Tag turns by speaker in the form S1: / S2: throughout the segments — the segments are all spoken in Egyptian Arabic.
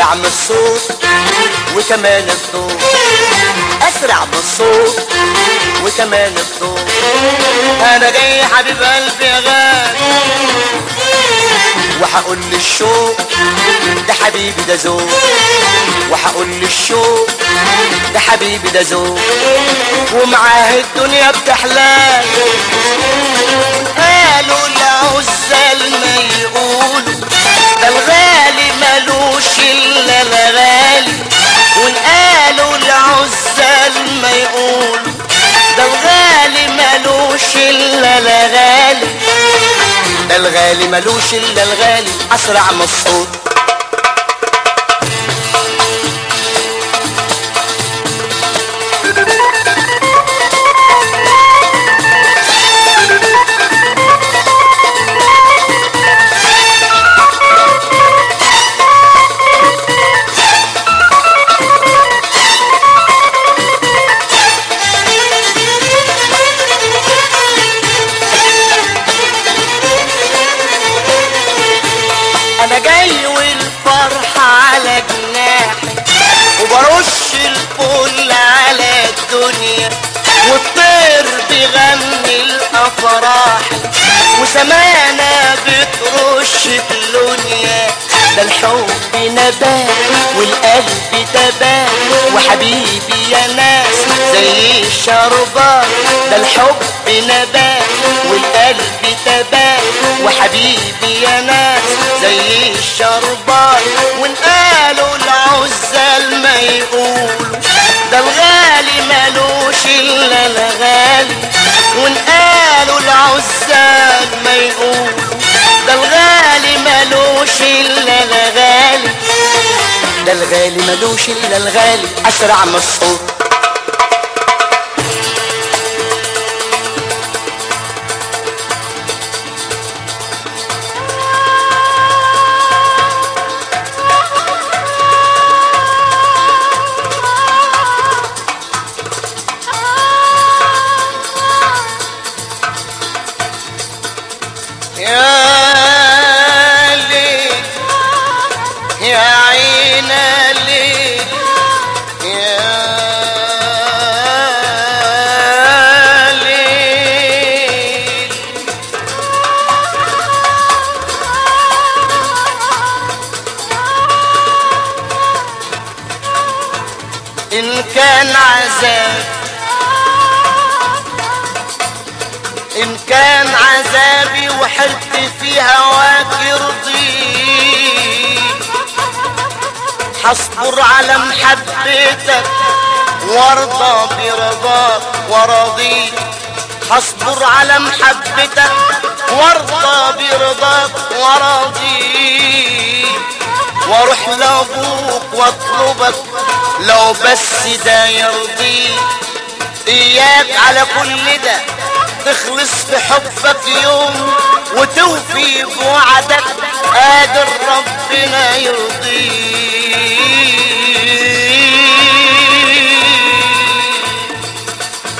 S1: اسرع من الصوت وكمان الضوء اسرع من الصوت وكمان الضوء انا جاي حبيب قلبي يا غالي وهقول للشوق ده حبيبي ده ذوق وهقول للشوق ده حبيبي ده ذوق ومعاه الدنيا بتحلال قالوا العزال ما يقولوا ده الغالي ملوش الا الغالي ونقالوا العزال ما يقولوا ده الغالي ملوش الا الغالي ده الغالي ملوش الا الغالي اسرع من الصوت انا جاي والفرحة على جناحي وبرش الفل على الدنيا والطير بيغني الافراح وسمانة بترش كلونيا ده الحب نبات والقلب تبات وحبيبي يا ناس زي الشربات ده الحب نبات والقلب تبات وحبيبي يا ناس زي الشربات ونقالوا العزال ما يقولوا ده الغالي ملوش الا الغالي ونقالوا العزال ما يقولوا ده الغالي ملوش الا الغالي ده الغالي ملوش الا الغالي اسرع من الصوت يا ليل يا عين ليل يا ليل إن كان عذاب إن كان عذابي وحرت في هواك يرضيك حصبر على محبتك وارضى برضاك وراضيك حصبر على محبتك وارضى برضاك وراضيك واروح لابوك واطلبك لو بس ده يرضيك اياك على كل ده تخلص في حبك يوم وتوفي بوعدك قادر ربنا يرضيك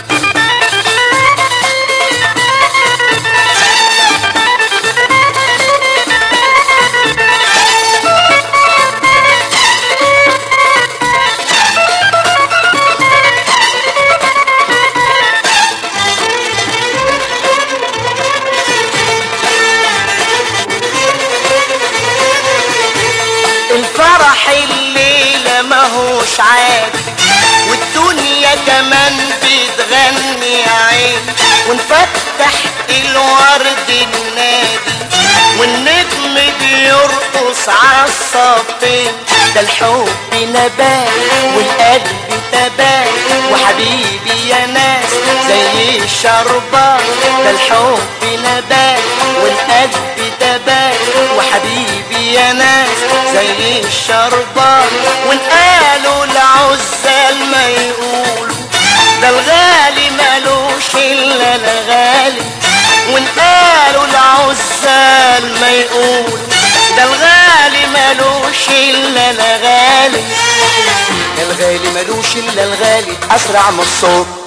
S1: الفرح الليلة ماهوش عادي والدنيا كمان بتغني عين ونفتح الورد النادي والنجم بيرقص عالصفين ده الحب نبات والقلب تبات وحبيبي يا ناس زي الشربات ده الحب نبات والقلب تبات وحبيبي يا ناس زي الشربات ونقالوا العزال ما يقولوا ده الغالي مالوش الا الغالي ونقالوا العزال ما يقولوا ده الغالي مالوش الا الغالي ده الغالي مالوش الا الغالي اسرع من الصوت